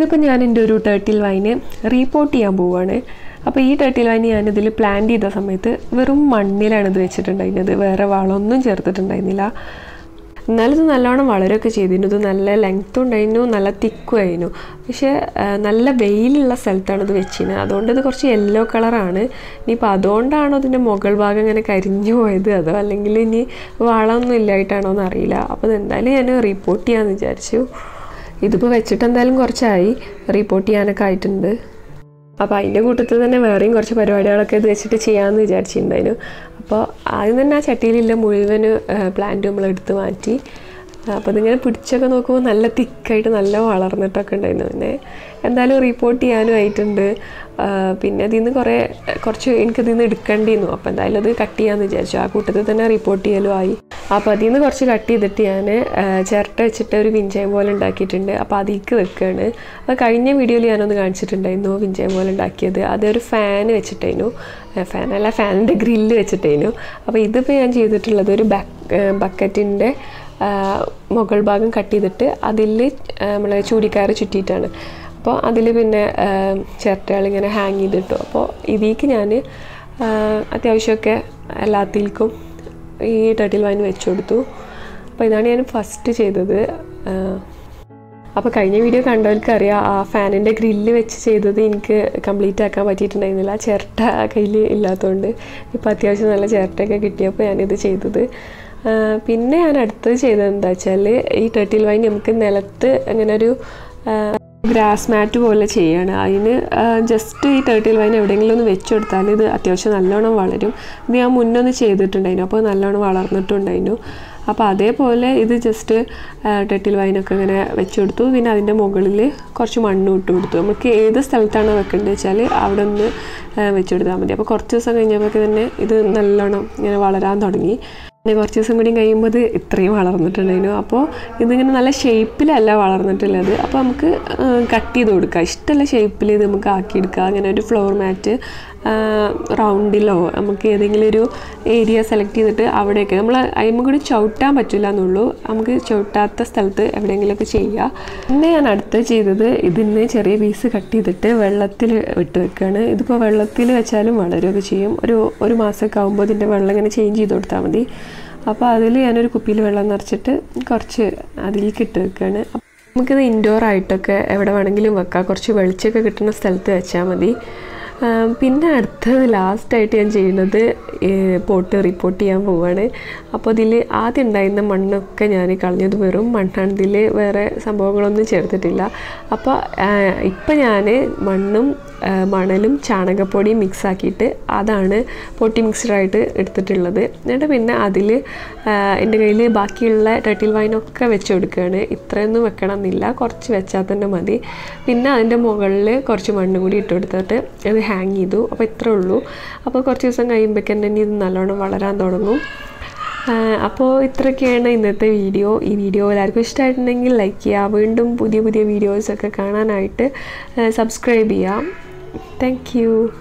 ഇതിപ്പോൾ ഞാൻ എൻ്റെ ഒരു ടേർട്ടിൽ വൈന് റീപോർട്ട് ചെയ്യാൻ പോവുകയാണ് അപ്പോൾ ഈ ടേർട്ടിൽ വൈൻ ഞാനിതിൽ പ്ലാൻ ചെയ്ത സമയത്ത് വെറും മണ്ണിലാണ് ഇത് വെച്ചിട്ടുണ്ടായിരുന്നത് വേറെ വളമൊന്നും ചേർത്തിട്ടുണ്ടായിരുന്നില്ല എന്നാലും ഇത് നല്ലോണം വളരെയൊക്കെ ചെയ്തിരുന്നു ഇത് നല്ല ലെങ്ത്തും ഉണ്ടായിരുന്നു നല്ല തിക്കും ആയിരുന്നു പക്ഷേ ആ, നല്ല വെയിലുള്ള സ്ഥലത്താണ് ഇത് വെച്ചിരുന്നത് അതുകൊണ്ട് ഇത് കുറച്ച് യെല്ലോ കളറാണ് ഇനിയിപ്പോൾ അതുകൊണ്ടാണോ ഇതിൻ്റെ മുകൾ ഭാഗം ഇങ്ങനെ കരിഞ്ഞു പോയത് അതോ അല്ലെങ്കിൽ ഇനി വളമൊന്നും ഇല്ലായിട്ടാണോ എന്ന് അറിയില്ല അപ്പോൾ ഇത് എന്തായാലും ഞാൻ റിപ്പോർട്ട് ചെയ്യാമെന്ന് വിചാരിച്ചു ഇതിപ്പോൾ വെച്ചിട്ട് എന്തായാലും കുറച്ചായി റിപ്പോർട്ട് ചെയ്യാനൊക്കെ ആയിട്ടുണ്ട് അപ്പോൾ അതിൻ്റെ കൂട്ടത്തിൽ തന്നെ വേറെയും കുറച്ച് പരിപാടികളൊക്കെ ഇത് വെച്ചിട്ട് ചെയ്യാമെന്ന് വിചാരിച്ചിട്ടുണ്ടായിരുന്നു അപ്പോൾ ആദ്യം തന്നെ ആ ചട്ടിയിലുള്ള മുഴുവൻ പ്ലാന്റ് നമ്മൾ എടുത്ത് മാറ്റി അപ്പോൾ അതിങ്ങനെ പിടിച്ചൊക്കെ നോക്കുമ്പോൾ നല്ല തിക്കായിട്ട് നല്ല വളർന്നിട്ടൊക്കെ ഉണ്ടായിരുന്നു പിന്നെ എന്തായാലും റിപ്പോർട്ട് ചെയ്യാനും ആയിട്ടുണ്ട് ആ, പിന്നെ അതിൽ നിന്ന് കുറേ കുറച്ച് എനിക്ക് ഇതിൽ നിന്ന് എടുക്കേണ്ടിയിരുന്നു അപ്പോൾ എന്തായാലും അത് കട്ട് ചെയ്യാമെന്ന് വിചാരിച്ചു ആ കൂട്ടത്തിൽ തന്നെ റിപ്പോർട്ട് ചെയ്യലും ആയി അപ്പോൾ അതിൽ നിന്ന് കുറച്ച് കട്ട് ചെയ്തിട്ട് ഞാൻ ചിരട്ട വെച്ചിട്ട് ഒരു വിഞ്ചയം പോലെ ഉണ്ടാക്കിയിട്ടുണ്ട് അപ്പോൾ അതിലേക്ക് വെക്കുകയാണ് അത് കഴിഞ്ഞ വീഡിയോയിൽ ഞാനൊന്ന് കാണിച്ചിട്ടുണ്ടായിരുന്നു വിഞ്ചയം പോലെ ഉണ്ടാക്കിയത് അതൊരു ഫാൻ വെച്ചിട്ടായിരുന്നു ഫാനല്ല ഫാനിൻ്റെ ഗ്രില്ല് വെച്ചിട്ടായിരുന്നു അപ്പോൾ ഇതിപ്പോൾ ഞാൻ ചെയ്തിട്ടുള്ളത് ഒരു ബാക്ക് ബക്കറ്റിൻ്റെ മുകൾ ഭാഗം കട്ട് ചെയ്തിട്ട് അതിൽ നമ്മൾ ചൂടിക്കാറ് ചുറ്റിയിട്ടാണ് അപ്പോൾ അതിൽ പിന്നെ ചിരട്ടകൾ ഇങ്ങനെ ഹാങ് ചെയ്തിട്ടു അപ്പോൾ ഇതിലേക്ക് ഞാൻ അത്യാവശ്യമൊക്കെ എല്ലാത്തിൽക്കും ഈ ടർട്ടിൽ വൈൻ വെച്ച് കൊടുത്തു അപ്പോൾ ഇതാണ് ഞാൻ ഫസ്റ്റ് ചെയ്തത് ആ, അപ്പോൾ കഴിഞ്ഞ വീഡിയോ കണ്ടവർക്ക് അറിയാം ആ ഫാനിൻ്റെ ഗ്രില്ല് വെച്ച് ചെയ്തത് എനിക്ക് കംപ്ലീറ്റ് ആക്കാൻ പറ്റിയിട്ടുണ്ടായിരുന്നില്ല ചിരട്ട കയ്യിൽ ഇല്ലാത്തതുകൊണ്ട് ഇപ്പോൾ അത്യാവശ്യം നല്ല ചിരട്ടയൊക്കെ കിട്ടിയപ്പോൾ ഞാനിത് ചെയ്തത് ആ, പിന്നെ ഞാൻ അടുത്തത് ചെയ്തത് എന്താ വെച്ചാൽ ഈ ടർട്ടിൽ വൈൻ നമുക്ക് നിലത്ത് അങ്ങനെ ഒരു ഗ്രാസ് മാറ്റ് പോലെ ചെയ്യാണ് അതിന് ജസ്റ്റ് ഈ ടേർട്ടിൽ വൈൻ എവിടെയെങ്കിലും ഒന്ന് വെച്ച് കൊടുത്താൽ ഇത് അത്യാവശ്യം നല്ലോണം വളരും ഇത് ഞാൻ മുന്നൊന്ന് ചെയ്തിട്ടുണ്ടായിരുന്നു അപ്പോൾ നല്ലോണം വളർന്നിട്ടുണ്ടായിരുന്നു അപ്പോൾ അതേപോലെ ഇത് ജസ്റ്റ് ടേർട്ടിൽ വൈനൊക്കെ ഇങ്ങനെ വെച്ച് കൊടുത്തു പിന്നെ അതിൻ്റെ മുകളിൽ കുറച്ച് മണ്ണ് ഇട്ട് കൊടുത്തു നമുക്ക് ഏത് സ്ഥലത്താണ് വെക്കേണ്ടത് വെച്ചാൽ അവിടെ ഒന്ന് വെച്ച് കൊടുത്താൽ മതി അപ്പോൾ കുറച്ച് ദിവസം കഴിഞ്ഞപ്പോൾ തന്നെ ഇത് നല്ലോണം ഇങ്ങനെ വളരാൻ തുടങ്ങി പിന്നെ കുറച്ച് ദിവസം കൂടി കഴിയുമ്പോൾ ഇത് ഇത്രയും വളർന്നിട്ടുണ്ടായിരുന്നു അപ്പോൾ ഇതിങ്ങനെ നല്ല ഷേപ്പിലല്ല വളർന്നിട്ടുള്ളത് അപ്പോൾ നമുക്ക് കട്ട് ചെയ്ത് കൊടുക്കാം ഇഷ്ടമുള്ള ഷേപ്പിൽ ഇത് നമുക്ക് ആക്കിയെടുക്കാം അങ്ങനെ ഒരു ഫ്ലോർ മാറ്റ് റൗണ്ടിലോ നമുക്ക് ഏതെങ്കിലും ഒരു ഏരിയ സെലക്ട് ചെയ്തിട്ട് അവിടെയൊക്കെ നമ്മൾ അതിന് കൂടി ചവിട്ടാൻ പറ്റില്ല എന്നുള്ളൂ നമുക്ക് ചവിട്ടാത്ത സ്ഥലത്ത് എവിടെയെങ്കിലുമൊക്കെ ചെയ്യുക പിന്നെ ഞാൻ അടുത്ത് ചെയ്തത് ഇതിന് ചെറിയ പീസ് കട്ട് ചെയ്തിട്ട് വെള്ളത്തിൽ വിട്ട് വെക്കുകയാണ് ഇതിപ്പോൾ വെള്ളത്തിൽ വെച്ചാലും വളരുകയൊക്കെ ചെയ്യും ഒരു ഒരു മാസമൊക്കെ ആകുമ്പോൾ ഇതിൻ്റെ വെള്ളം ഇങ്ങനെ ചേഞ്ച് ചെയ്ത് കൊടുത്താൽ മതി അപ്പോൾ അതിൽ ഞാനൊരു കുപ്പിയിൽ വെള്ളം നിറച്ചിട്ട് കുറച്ച് അതിലേക്ക് ഇട്ട് വെക്കുകയാണ് നമുക്കിത് ഇൻഡോർ ആയിട്ടൊക്കെ എവിടെ വേണമെങ്കിലും വെക്കാം കുറച്ച് വെളിച്ചമൊക്കെ കിട്ടുന്ന സ്ഥലത്ത് വെച്ചാൽ മതി ആ, പിന്നെ അടുത്തത് ലാസ്റ്റായിട്ട് ഞാൻ ചെയ്യുന്നത് പോട്ട് റിപ്പോർട്ട് ചെയ്യാൻ പോവുകയാണ് അപ്പോൾ ഇതിൽ ആദ്യം ഉണ്ടായിരുന്ന മണ്ണൊക്കെ ഞാൻ കളഞ്ഞത് വെറും മണ്ണാണ് ഇതിൽ വേറെ സംഭവങ്ങളൊന്നും ചേർത്തിട്ടില്ല അപ്പോൾ ഇപ്പം ഞാൻ മണ്ണും ആ, മണലും ചാണകപ്പൊടിയും മിക്സ് ആക്കിയിട്ട് അതാണ് പൊട്ടി മിക്സ്ഡായിട്ട് എടുത്തിട്ടുള്ളത് എന്നിട്ട് പിന്നെ അതിൽ എൻ്റെ കയ്യിൽ ബാക്കിയുള്ള ടട്ടിൽ വൈനൊക്കെ വെച്ച് കൊടുക്കുകയാണ് ഇത്രയൊന്നും വെക്കണം എന്നില്ല കുറച്ച് വെച്ചാൽ തന്നെ മതി പിന്നെ അതിൻ്റെ മുകളിൽ കുറച്ച് മണ്ണ് കൂടി ഇട്ട് കൊടുത്തിട്ട് അത് ഹാങ് ചെയ്തു അപ്പോൾ ഇത്രേ ഉള്ളൂ അപ്പോൾ കുറച്ച് ദിവസം കഴിയുമ്പോഴേക്കും തന്നെ ഇത് നല്ലോണം വളരാൻ തുടങ്ങും ആ, അപ്പോൾ ഇത്രയൊക്കെയാണ് ഇന്നത്തെ വീഡിയോ ഈ വീഡിയോ എല്ലാവർക്കും ഇഷ്ടമായിട്ടുണ്ടെങ്കിൽ ലൈക്ക് ചെയ്യുക വീണ്ടും പുതിയ പുതിയ വീഡിയോസൊക്കെ കാണാനായിട്ട് സബ്സ്ക്രൈബ് ചെയ്യാം താങ്ക് യു